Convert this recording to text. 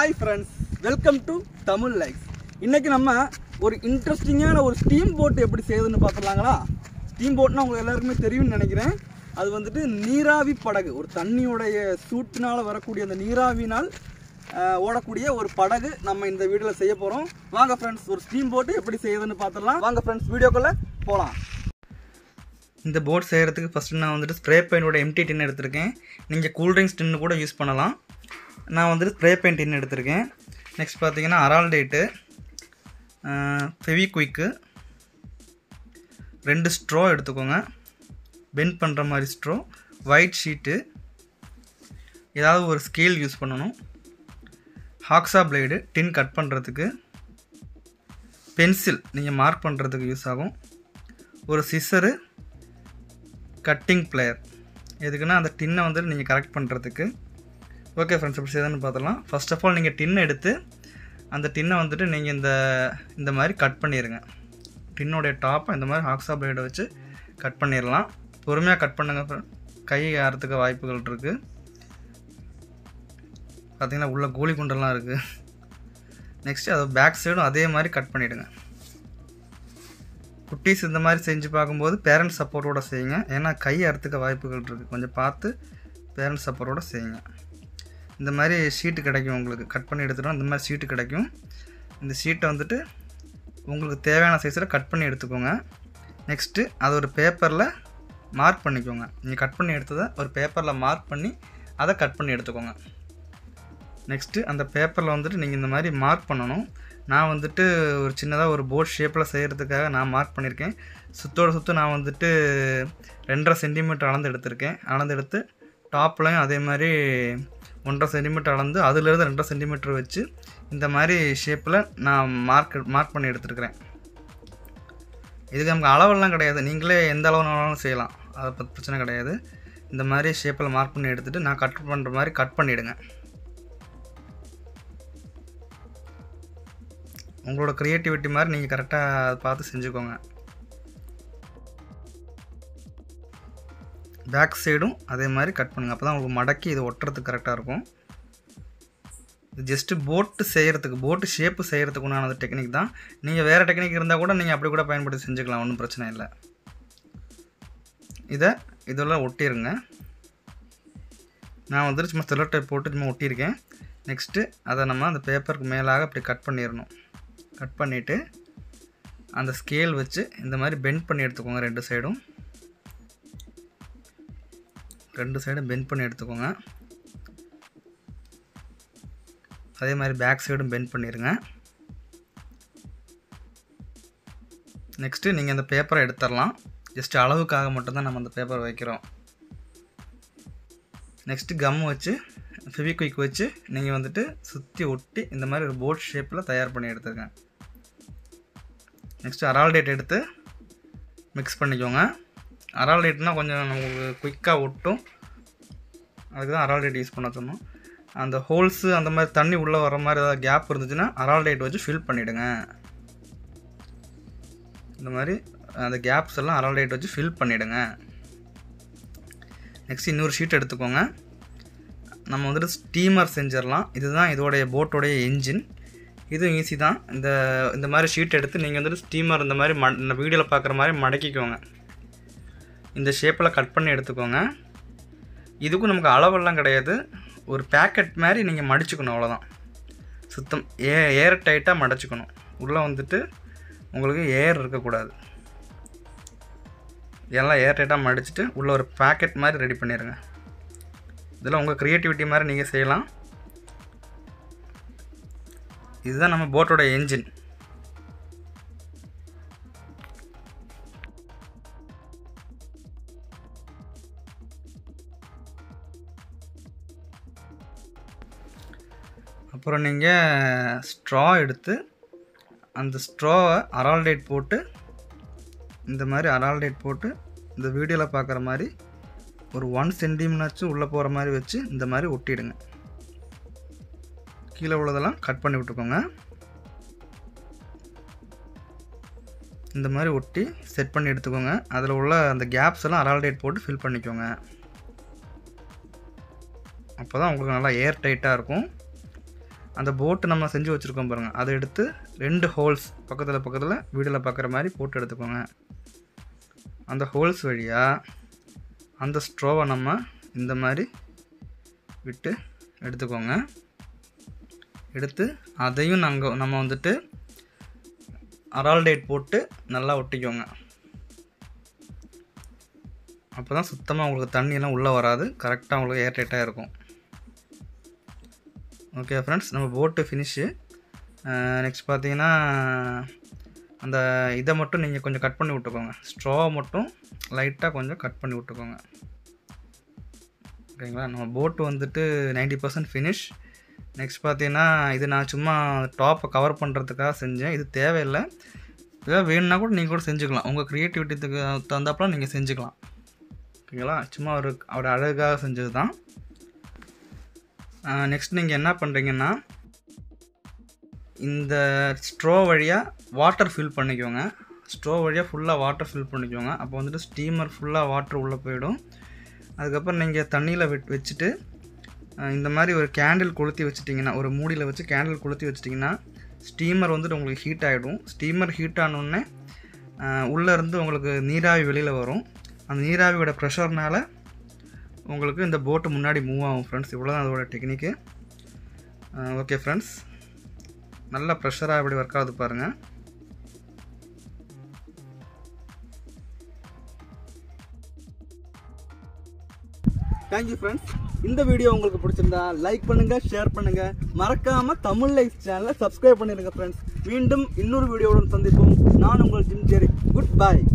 Hi friends welcome to Tamil life இன்னைக்கு நம்ம ஒரு இன்ட்ரெஸ்டிங்கான ஒரு ஸ்டீம் போட் எப்படி செய்யுதுன்னு பார்த்துலாங்களா ஸ்டீம் போட்னா உங்களுக்கு எல்லாருக்குமே தெரியும்னு நினைக்கிறேன் அது வந்துட்டு நீராவி படகு ஒரு தண்ணியோடைய சூட்டினால் வரக்கூடிய அந்த நீராவினால் ஆஹ், ஓடக்கூடிய ஒரு படகு நம்ம இந்த வீடியோவில் செய்ய போகிறோம் வாங்க ஃப்ரெண்ட்ஸ் ஒரு ஸ்டீம் போட்டு எப்படி செய்யுதுன்னு பார்த்துடலாம் வாங்க ஃப்ரெண்ட்ஸ் வீடியோக்குள்ளே போகலாம் இந்த போட் செய்கிறதுக்கு ஃபஸ்ட்டு நான் வந்துட்டு ஸ்ப்ரே பெயிண்டோட எம்டி டின் எடுத்திருக்கேன் நீங்கள் கூல்ட்ரிங்க்ஸ் டின்னு கூட யூஸ் பண்ணலாம் நான் வந்துட்டு ஸ்ப்ரே பெயிண்ட் டின் எடுத்திருக்கேன் நெக்ஸ்ட் பார்த்தீங்கன்னா அரால் டேட்டு ஃபெவிக்விக்கு ரெண்டு ஸ்ட்ரோ எடுத்துக்கோங்க பெண்ட் பண்ணுற மாதிரி ஸ்ட்ரோ ஒயிட் ஷீட்டு ஏதாவது ஒரு ஸ்கேல் யூஸ் பண்ணணும் ஹாக்ஸா பிளேடு டின் கட் பண்ணுறதுக்கு பென்சில் நீங்கள் மார்க் பண்ணுறதுக்கு யூஸ் ஆகும் ஒரு சிசரு கட்டிங் பிளேயர் எதுக்குன்னா அந்த டின்னை வந்து நீங்கள் கரெக்ட் பண்ணுறதுக்கு ஓகே ஃப்ரெண்ட்ஸ் எப்படி செய்யுதுன்னு பார்த்துலாம் ஃபர்ஸ்ட் ஆஃப் ஆல் நீங்கள் டின்னை எடுத்து அந்த டின்னை வந்துட்டு நீங்கள் இந்த இந்த மாதிரி கட் பண்ணிடுங்க டின்னோடைய டாப்பை இந்த மாதிரி ஹாக்ஸா பிளேடை வச்சு கட் பண்ணிடலாம் பொறுமையாக கட் பண்ணுங்க friend. கை ஆறதுக்கு வாய்ப்புகள் இருக்குது பார்த்தீங்கன்னா உள்ள கோலி குண்டெல்லாம் இருக்குது நெக்ஸ்ட்டு அது பேக் சைடும் அதே மாதிரி கட் பண்ணிவிடுங்க குட்டீஸ் இந்த மாதிரி செஞ்சு பார்க்கும்போது பேரண்ட்ஸ் சப்போர்ட்டோட செய்யுங்க ஏன்னா கை அறுத்துக்க வாய்ப்புகள் இருக்குது கொஞ்சம் பார்த்து பேரண்ட்ஸ் சப்போர்ட்டோட செய்யுங்க இந்த மாதிரி ஷீட்டு கிடைக்கும் உங்களுக்கு கட் பண்ணி எடுத்துட்டோம் இந்த மாதிரி ஷீட்டு கிடைக்கும் இந்த ஷீட்டை வந்துட்டு உங்களுக்கு தேவையான சைஸில் கட் பண்ணி எடுத்துக்கோங்க நெக்ஸ்ட்டு அதை ஒரு பேப்பரில் மார்க் பண்ணிக்கோங்க நீங்கள் கட் பண்ணி எடுத்ததை ஒரு பேப்பரில் மார்க் பண்ணி அதை கட் பண்ணி எடுத்துக்கோங்க நெக்ஸ்ட்டு அந்த பேப்பரில் வந்துட்டு நீங்கள் இந்த மாதிரி மார்க் பண்ணணும் நான் வந்துட்டு ஒரு சின்னதாக ஒரு போட் ஷேப்பில் செய்கிறதுக்காக நான் மார்க் பண்ணியிருக்கேன் சுத்தோட சுற்று நான் வந்துட்டு ரெண்டரை சென்டிமீட்டர் அளந்து எடுத்திருக்கேன் அளந்து எடுத்து டாப்லையும் அதே மாதிரி ஒன்றரை சென்டிமீட்டர் அளந்து அதுலேருந்து ரெண்டரை சென்டிமீட்டர் வச்சு இந்த மாதிரி ஷேப்பில் நான் மார்க் மார்க் பண்ணி எடுத்துருக்கிறேன் இதுக்கு நமக்கு அளவெல்லாம் கிடையாது நீங்களே எந்த அளவு வேணாலும் செய்யலாம் அதை பற்றி பிரச்சனை கிடையாது இந்த மாதிரி ஷேப்பில் மார்க் பண்ணி எடுத்துகிட்டு நான் கட் பண்ணுற மாதிரி கட் பண்ணிவிடுங்க உங்களோட க்ரியேட்டிவிட்டி மாதிரி நீங்கள் கரெக்டாக பார்த்து செஞ்சுக்கோங்க பேக் சைடும் அதே மாதிரி கட் பண்ணுங்கள் அப்போ தான் உங்களுக்கு மடக்கி இது ஒட்டுறதுக்கு கரெக்டாக இருக்கும் இது ஜஸ்ட்டு போட்டு செய்கிறதுக்கு போட்டு ஷேப்பு செய்கிறதுக்கு உண்டான டெக்னிக் தான் நீங்கள் வேறு டெக்னிக் இருந்தால் கூட நீங்கள் அப்படி கூட பயன்படுத்தி செஞ்சுக்கலாம் ஒன்றும் பிரச்சனை இல்லை இதை இதெல்லாம் ஒட்டிடுங்க நான் வந்துட்டு சும்மா செல்லோ டைப் போட்டு சும்மா ஒட்டியிருக்கேன் நெக்ஸ்ட்டு அதை நம்ம அந்த பேப்பருக்கு மேலாக அப்படி கட் பண்ணிடணும் கட் பண்ணிவிட்டு அந்த ஸ்கேல் வச்சு இந்த மாதிரி பெண்ட் பண்ணி எடுத்துக்கோங்க ரெண்டு சைடும் ரெண்டு சைடும் பெண்ட் பண்ணி எடுத்துக்கோங்க அதே மாதிரி பேக் சைடும் பெண்ட் பண்ணிடுங்க நெக்ஸ்ட்டு நீங்கள் அந்த பேப்பரை எடுத்துடலாம் ஜஸ்ட் அளவுக்காக மட்டும்தான் நம்ம அந்த பேப்பர் வைக்கிறோம் நெக்ஸ்ட்டு கம் வச்சு ஃபெவிக்விக் வச்சு நீங்கள் வந்துட்டு சுற்றி ஒட்டி இந்த மாதிரி ஒரு போட் ஷேப்பில் தயார் பண்ணி எடுத்துருங்க நெக்ஸ்ட்டு அரால் டேட் எடுத்து மிக்ஸ் பண்ணிக்கோங்க அரால் டேட்னால் கொஞ்சம் நமக்கு குயிக்காக ஒட்டும் அதுக்கு தான் அரால் டேட் யூஸ் பண்ண சொன்னோம் அந்த ஹோல்ஸு அந்த மாதிரி தண்ணி உள்ளே வர மாதிரி ஏதாவது கேப் இருந்துச்சுன்னா அரால் டேட் வச்சு ஃபில் பண்ணிவிடுங்க இந்த மாதிரி அந்த கேப்ஸ் எல்லாம் அரால் டேட் வச்சு ஃபில் பண்ணிவிடுங்க நெக்ஸ்ட் இன்னொரு ஷீட் எடுத்துக்கோங்க நம்ம வந்துட்டு ஸ்டீமர் செஞ்சிடலாம் இதுதான் இதோடைய போட்டோடைய என்ஜின் இதுவும் ஈஸி தான் இந்த இந்த மாதிரி ஷீட் எடுத்து நீங்கள் வந்துட்டு ஸ்டீமர் இந்த மாதிரி ம இந்த வீடியோவில் பார்க்குற மாதிரி மடக்கிக்கோங்க இந்த ஷேப்பில் கட் பண்ணி எடுத்துக்கோங்க இதுக்கும் நமக்கு அளவெல்லாம் கிடையாது ஒரு பேக்கெட் மாதிரி நீங்கள் மடிச்சுக்கணும் அவ்வளோதான் சுத்தம் ஏ ஏர் டைட்டாக மடிச்சுக்கணும் உள்ளே வந்துட்டு உங்களுக்கு ஏர் இருக்கக்கூடாது எல்லாம் ஏர் டைட்டாக மடிச்சுட்டு உள்ளே ஒரு பேக்கெட் மாதிரி ரெடி பண்ணிடுங்க இதெல்லாம் உங்கள் க்ரியேட்டிவிட்டி மாதிரி நீங்கள் செய்யலாம் இதுதான் நம்ம போட்டோட என்ஜின் அப்புறம் நீங்கள் ஸ்ட்ரா எடுத்து அந்த ஸ்ட்ராவை அரால்டேட் போட்டு இந்த மாதிரி அரால்டேட் போட்டு இந்த வீடியோவில் பார்க்குற மாதிரி ஒரு ஒன் சென்டிமீனாச்சும் உள்ளே போகிற மாதிரி வச்சு இந்த மாதிரி ஒட்டிடுங்க கீழே உள்ளதெல்லாம் கட் பண்ணி விட்டுக்கோங்க இந்த மாதிரி ஒட்டி செட் பண்ணி எடுத்துக்கோங்க அதில் உள்ள அந்த கேப்ஸ் எல்லாம் அரால்டேட் போட்டு ஃபில் பண்ணிக்கோங்க அப்போ தான் உங்களுக்கு நல்லா ஏர் டைட்டாக இருக்கும் அந்த போட்டு நம்ம செஞ்சு வச்சுருக்கோம் பாருங்கள் அதை எடுத்து ரெண்டு ஹோல்ஸ் பக்கத்தில் பக்கத்தில் வீடியோவில் பார்க்குற மாதிரி போட்டு எடுத்துக்கோங்க அந்த ஹோல்ஸ் வழியாக அந்த ஸ்ட்ரோவை நம்ம இந்த மாதிரி விட்டு எடுத்துக்கோங்க எடுத்து அதையும் நாங்கள் நம்ம வந்துட்டு அரால்டேட் போட்டு நல்லா ஒட்டிக்கோங்க அப்போ தான் சுத்தமாக உங்களுக்கு தண்ணியெல்லாம் உள்ளே வராது கரெக்டாக உங்களுக்கு ஏர் டைட்டாக இருக்கும் ஓகே ஃப்ரெண்ட்ஸ் நம்ம போட்டு ஃபினிஷு நெக்ஸ்ட் பார்த்தீங்கன்னா அந்த இதை மட்டும் நீங்கள் கொஞ்சம் கட் பண்ணி விட்டுக்கோங்க ஸ்ட்ரோவை மட்டும் லைட்டாக கொஞ்சம் கட் பண்ணி விட்டுக்கோங்க ஓகேங்களா நம்ம போட்டு வந்துட்டு நைன்டி பர்சன்ட் ஃபினிஷ் நெக்ஸ்ட் பார்த்தீங்கன்னா இது நான் சும்மா டாப்பை கவர் பண்ணுறதுக்காக செஞ்சேன் இது தேவையில்லை ஏதாவது வேணும்னா கூட நீங்கள் கூட செஞ்சுக்கலாம் உங்கள் க்ரியேட்டிவிட்டிக்கு தகுந்தாப்புல நீங்கள் செஞ்சுக்கலாம் ஓகேங்களா சும்மா ஒரு அவரோட அழகாக செஞ்சது தான் நெக்ஸ்ட் நீங்கள் என்ன பண்ணுறீங்கன்னா இந்த ஸ்ட்ரோ வழியாக வாட்டர் ஃபில் பண்ணிக்கோங்க ஸ்ட்ரோ வழியாக ஃபுல்லாக வாட்டர் ஃபில் பண்ணிக்கோங்க அப்போ வந்துட்டு ஸ்டீமர் ஃபுல்லாக வாட்டர் உள்ளே போயிடும் அதுக்கப்புறம் நீங்கள் தண்ணியில் வெட் வச்சுட்டு அஹ், இந்த மாதிரி ஒரு கேண்டில் கொளுத்தி வச்சிட்டிங்கன்னா ஒரு மூடியில் வச்சு கேண்டில் கொளுத்தி வச்சிட்டிங்கன்னா ஸ்டீமர் வந்துட்டு உங்களுக்கு ஹீட் ஆகிடும் ஸ்டீமர் ஹீட் ஆனோடனே உள்ளே இருந்து உங்களுக்கு நீராவி வெளியில் வரும் அந்த நீராவியோட ப்ரெஷர்னால உங்களுக்கு இந்த போட்டு முன்னாடி மூவ் ஆகும் ஃப்ரெண்ட்ஸ் இவ்வளோ தான் அதோட டெக்னிக்கு ஓகே ஃப்ரெண்ட்ஸ் நல்ல ப்ரெஷராக எப்படி ஒர்க் ஆகுது பாருங்கள் தேங்க்யூ ஃப்ரெண்ட்ஸ் இந்த வீடியோ உங்களுக்கு பிடிச்சிருந்தா லைக் பண்ணுங்க ஷேர் பண்ணுங்க மறக்காம தமிழ் லைஃப் சேனலை சப்ஸ்கிரைப் பண்ணிருங்க ஃப்ரெண்ட்ஸ் மீண்டும் இன்னொரு வீடியோவுடன் சந்திப்போம் நான் உங்கள் ஜிம் ஜெரி குட் பை